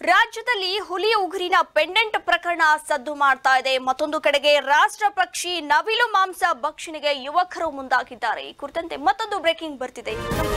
ರಾಜ್ಯದಲ್ಲಿ ಹುಲಿಯ ಉಗುರಿನ ಪೆಂಡೆಂಟ್ ಪ್ರಕರಣ ಸದ್ದು ಮಾಡ್ತಾ ಇದೆ ಮತ್ತೊಂದು ಕಡೆಗೆ ರಾಷ್ಟ್ರ ಪಕ್ಷಿ ನವಿಲು ಮಾಂಸ ಭಕ್ಷಣೆಗೆ ಯುವಕರು ಮುಂದಾಗಿದ್ದಾರೆ ಈ ಕುರಿತಂತೆ ಮತ್ತೊಂದು ಬ್ರೇಕಿಂಗ್ ಬರ್ತಿದೆ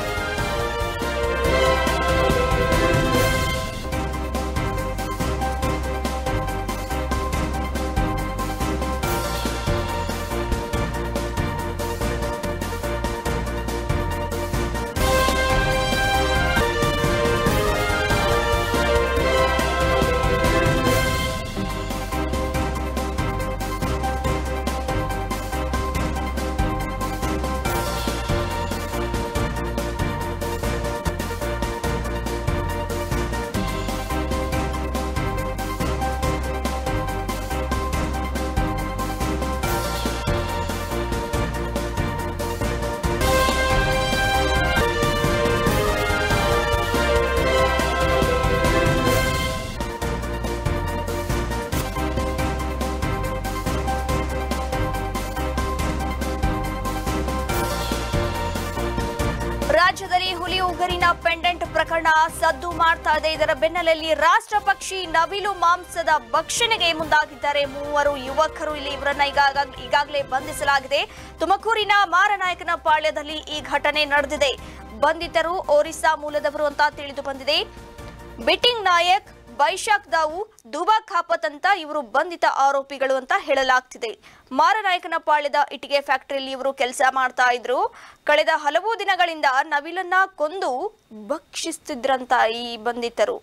ರಾಜ್ಯದಲ್ಲಿ ಹುಲಿ ಉಗುರಿನ ಪೆಂಡೆಂಟ್ ಪ್ರಕರಣ ಸದ್ದು ಮಾಡ್ತಾ ಇದೆ ಇದರ ಬೆನ್ನಲ್ಲಲ್ಲಿ ರಾಷ್ಟ್ರ ಪಕ್ಷಿ ನವಿಲು ಮಾಂಸದ ಭಕ್ಷಣೆಗೆ ಮುಂದಾಗಿದ್ದಾರೆ ಮೂವರು ಯುವಕರು ಇಲ್ಲಿ ಇವರನ್ನ ಈಗಾಗ ಈಗಾಗಲೇ ಬಂಧಿಸಲಾಗಿದೆ ತುಮಕೂರಿನ ಮಾರನಾಯಕನ ಪಾಳ್ಯದಲ್ಲಿ ಈ ಘಟನೆ ನಡೆದಿದೆ ಬಂಧಿತರು ಒರಿಸ್ಸಾ ಮೂಲದವರು ಅಂತ ತಿಳಿದು ಬಂದಿದೆ ಬಿಟಿಂಗ್ ನಾಯಕ್ ಬೈಶಾಖ್ ದಾವು ದುಬಾ ಖಾಪತ್ ಅಂತ ಇವರು ಬಂಧಿತ ಆರೋಪಿಗಳು ಅಂತ ಹೇಳಲಾಗ್ತಿದೆ ಮಾರನಾಯಕನ ಪಾಳ್ಯದ ಇಟ್ಟಿಗೆ ಫ್ಯಾಕ್ಟರಿಯಲ್ಲಿ ಇವರು ಕೆಲಸ ಮಾಡ್ತಾ ಇದ್ರು ಕಳೆದ ಹಲವು ದಿನಗಳಿಂದ ನವಿಲನ್ನ ಕೊಂದು ಭಕ್ಷಿಸ್ತಿದ್ರಂತ ಈ ಬಂಧಿತರು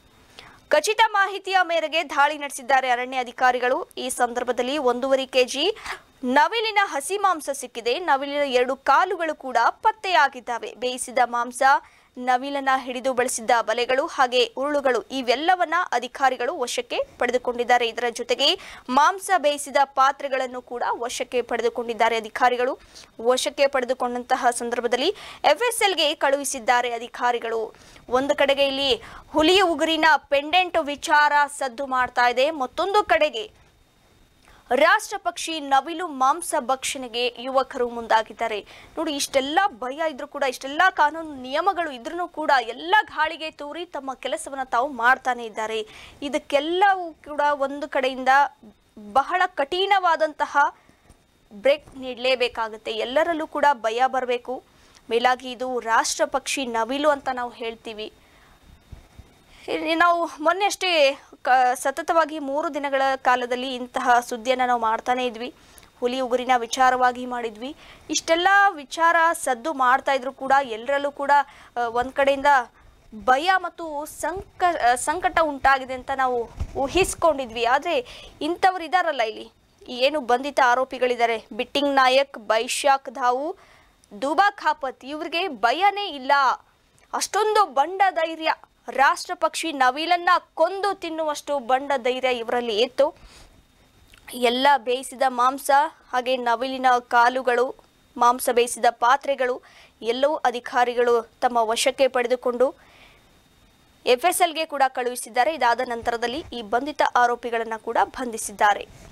ಖಚಿತ ಮಾಹಿತಿಯ ಮೇರೆಗೆ ದಾಳಿ ನಡೆಸಿದ್ದಾರೆ ಅರಣ್ಯ ಅಧಿಕಾರಿಗಳು ಈ ಸಂದರ್ಭದಲ್ಲಿ ಒಂದೂವರೆ ಕೆಜಿ ನವಿಲಿನ ಹಸಿ ಮಾಂಸ ಸಿಕ್ಕಿದೆ ನವಿಲಿನ ಎರಡು ಕಾಲುಗಳು ಕೂಡ ಪತ್ತೆಯಾಗಿದ್ದಾವೆ ಬೇಯಿಸಿದ ಮಾಂಸ ನವಿಲನ್ನ ಹಿಡಿದು ಬಳಸಿದ್ದ ಬಲೆಗಳು ಹಾಗೆ ಉರುಳುಗಳು ಇವೆಲ್ಲವನ್ನ ಅಧಿಕಾರಿಗಳು ವಶಕ್ಕೆ ಪಡೆದುಕೊಂಡಿದ್ದಾರೆ ಇದರ ಜೊತೆಗೆ ಮಾಂಸ ಬೇಯಿಸಿದ ಪಾತ್ರೆಗಳನ್ನು ಕೂಡ ವಶಕ್ಕೆ ಪಡೆದುಕೊಂಡಿದ್ದಾರೆ ಅಧಿಕಾರಿಗಳು ವಶಕ್ಕೆ ಪಡೆದುಕೊಂಡಂತಹ ಸಂದರ್ಭದಲ್ಲಿ ಎಫ್ಎಸ್ಎಲ್ಗೆ ಕಳುಹಿಸಿದ್ದಾರೆ ಅಧಿಕಾರಿಗಳು ಒಂದು ಕಡೆಗೆ ಇಲ್ಲಿ ಹುಲಿಯ ಉಗುರಿನ ಪೆಂಡೆಂಟ್ ವಿಚಾರ ಸದ್ದು ಮಾಡ್ತಾ ಇದೆ ಮತ್ತೊಂದು ಕಡೆಗೆ ರಾಷ್ಟ್ರ ಪಕ್ಷಿ ನವಿಲು ಮಾಂಸ ಭಕ್ಷಣೆಗೆ ಯುವಕರು ಮುಂದಾಗಿದ್ದಾರೆ ನೋಡಿ ಇಷ್ಟೆಲ್ಲ ಭಯ ಇದ್ರೂ ಕೂಡ ಇಷ್ಟೆಲ್ಲ ಕಾನೂನು ನಿಯಮಗಳು ಇದ್ರೂ ಕೂಡ ಎಲ್ಲ ಗಾಳಿಗೆ ತೂರಿ ತಮ್ಮ ಕೆಲಸವನ್ನ ತಾವು ಮಾಡ್ತಾನೆ ಇದ್ದಾರೆ ಇದಕ್ಕೆಲ್ಲವೂ ಕೂಡ ಒಂದು ಕಡೆಯಿಂದ ಬಹಳ ಕಠಿಣವಾದಂತಹ ಬ್ರೇಕ್ ನೀಡಲೇಬೇಕಾಗುತ್ತೆ ಎಲ್ಲರಲ್ಲೂ ಕೂಡ ಭಯ ಬರಬೇಕು ಮೇಲಾಗಿ ಇದು ರಾಷ್ಟ್ರ ಪಕ್ಷಿ ನವಿಲು ಅಂತ ನಾವು ಹೇಳ್ತೀವಿ ಇಲ್ಲಿ ನಾವು ಮೊನ್ನೆ ಅಷ್ಟೇ ಕ ಸತತವಾಗಿ ಮೂರು ದಿನಗಳ ಕಾಲದಲ್ಲಿ ಇಂತಹ ಸುದ್ದಿಯನ್ನು ನಾವು ಮಾಡ್ತಾನೆ ಇದ್ವಿ ಹುಲಿ ಉಗುರಿನ ವಿಚಾರವಾಗಿ ಮಾಡಿದ್ವಿ ಇಷ್ಟೆಲ್ಲ ವಿಚಾರ ಸದ್ದು ಮಾಡ್ತಾ ಇದ್ರು ಕೂಡ ಎಲ್ಲರಲ್ಲೂ ಕೂಡ ಆ, ಒಂದ್ ಕಡೆಯಿಂದ ಭಯ ಮತ್ತು ಸಂಕ ಆ, ಸಂಕಟ ಉಂಟಾಗಿದೆ ಅಂತ ನಾವು ಊಹಿಸ್ಕೊಂಡಿದ್ವಿ ಆದರೆ ಇಂಥವ್ರು ಇದಾರಲ್ಲ ಇಲ್ಲಿ ಈ ಏನು ಬಂಧಿತ ಆರೋಪಿಗಳಿದ್ದಾರೆ ಬಿಟ್ಟಿಂಗ್ ನಾಯಕ್ ಬೈಶಾಖ್ ಧಾವು ದುಬಾ ಖಾಪತ್ ಇವ್ರಿಗೆ ಭಯನೇ ಇಲ್ಲ ಅಷ್ಟೊಂದು ಬಂಡ ಧೈರ್ಯ ರಾಷ್ಟ್ರ ಪಕ್ಷಿ ನವಿಲನ್ನ ಕೊಂದು ತಿನ್ನುವಷ್ಟು ಬಂಡ ಧೈರ್ಯ ಇವರಲ್ಲಿ ಇತ್ತು ಎಲ್ಲ ಬೇಯಿಸಿದ ಮಾಂಸ ಹಾಗೆ ನವಿಲಿನ ಕಾಲುಗಳು ಮಾಂಸ ಬೇಯಿಸಿದ ಪಾತ್ರೆಗಳು ಎಲ್ಲವೂ ಅಧಿಕಾರಿಗಳು ತಮ್ಮ ವಶಕ್ಕೆ ಪಡೆದುಕೊಂಡು ಎಫ್ಎಸ್ಎಲ್ಗೆ ಕೂಡ ಕಳುಹಿಸಿದ್ದಾರೆ ಇದಾದ ನಂತರದಲ್ಲಿ ಈ ಬಂಧಿತ ಆರೋಪಿಗಳನ್ನು ಕೂಡ ಬಂಧಿಸಿದ್ದಾರೆ